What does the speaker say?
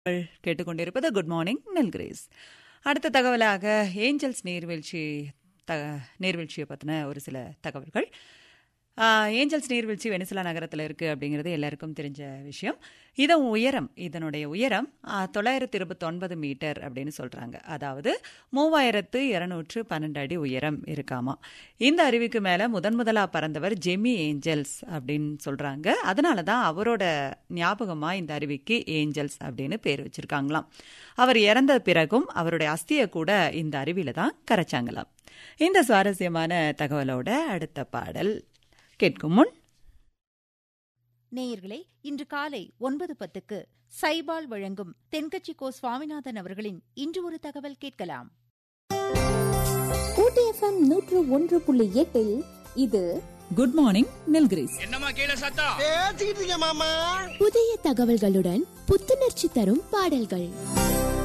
நீங்கள் கேட்டுக்கொண்டிருப்பது good morning நெல்கிரேஸ் அடுத்த தகவலாக ஏஞ்சல்ஸ் நீர்வீழ்ச்சி த நீர்வீழ்ச்சியை பற்றின ஒரு சில தகவல்கள் ஆ, ஏஞ்சல்ஸ் நீர்வீழ்ச்சி வெனிசுலா நகரத்தில் இருக்குது அப்படிங்கிறது எல்லாருக்கும் தெரிஞ்ச விஷயம் இதன் உயரம் இதனுடைய உயரம் ஆ, தொள்ளாயிரத்து இருபத்தொன்பது மீட்டர் அப்படின்னு சொல்கிறாங்க அதாவது மூவாயிரத்து இருநூற்று பன்னெண்டு அடி உயரம் இருக்காமா இந்த அருவிக்கு மேலே முதன் முதலாக பறந்தவர் ஜெமி ஏஞ்சல்ஸ் அப்படின்னு சொல்கிறாங்க அதனால தான் அவரோட ஞாபகமாக இந்த அருவிக்கு ஏஞ்சல்ஸ் அப்படின்னு பேர் வச்சிருக்காங்களாம் அவர் இறந்த பிறகும் அவருடைய அஸ்தியை கூட இந்த அருவியில தான் கரைச்சாங்களாம் இந்த சுவாரஸ்யமான தகவலோட அடுத்த பாடல் கேட்கும் முன் நேயர்களே இன்று காலை ஒன்பது பத்துக்கு சைபால் வழங்கும் தென்கட்சி கோ சுவாமிநாதன் அவர்களின் இன்று ஒரு தகவல் கேட்கலாம் ஊட்டி எஃப்எம் நூற்று ஒன்று புள்ளி எட்டில் இது குட் மார்னிங் நில்கிரிஸ் என்னம்மா கீழே சத்தம் பேசிக்கிட்டு இருக்கேன் மாமா புதிய தகவல்களுடன் புத்துணர்ச்சி தரும் பாடல்கள்